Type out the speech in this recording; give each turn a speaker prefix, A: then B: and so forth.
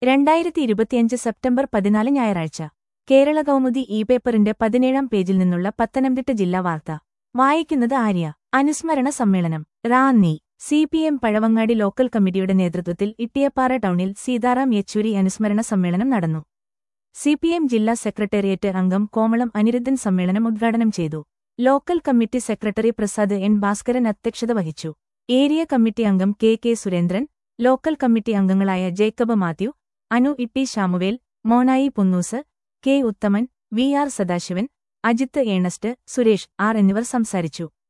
A: രണ്ടായിരത്തി ഇരുപത്തിയഞ്ച് സെപ്റ്റംബർ പതിനാല് ഞായറാഴ്ച കേരള കൗമുദി ഇ പേപ്പറിന്റെ പതിനേഴാം പേജിൽ നിന്നുള്ള പത്തനംതിട്ട ജില്ലാ വാർത്ത വായിക്കുന്നത് ആര്യ അനുസ്മരണ സമ്മേളനം Ranni C P M Pazhavangadi local കമ്മിറ്റിയുടെ നേതൃത്വത്തിൽ ഇട്ടിയപ്പാറ ടൗണിൽ സീതാറാം യെച്ചൂരി അനുസ്മരണ സമ്മേളനം നടന്നു സി പി എം ജില്ലാ സെക്രട്ടേറിയറ്റ് അംഗം കോമളം അനിരുദ്ധൻ സമ്മേളനം ഉദ്ഘാടനം ചെയ്തു local committee secretary Prasad N Bhaskaran അധ്യക്ഷത വഹിച്ചു ഏരിയ കമ്മിറ്റി അംഗം K K Surendran local committee അംഗങ്ങളായ Jacob Mathew Anu Itty Samuel Monayi Punnoose K Uthaman V R Sadasivan Ajith Ernest Suresh R എന്നിവർ സംസാരിച്ചു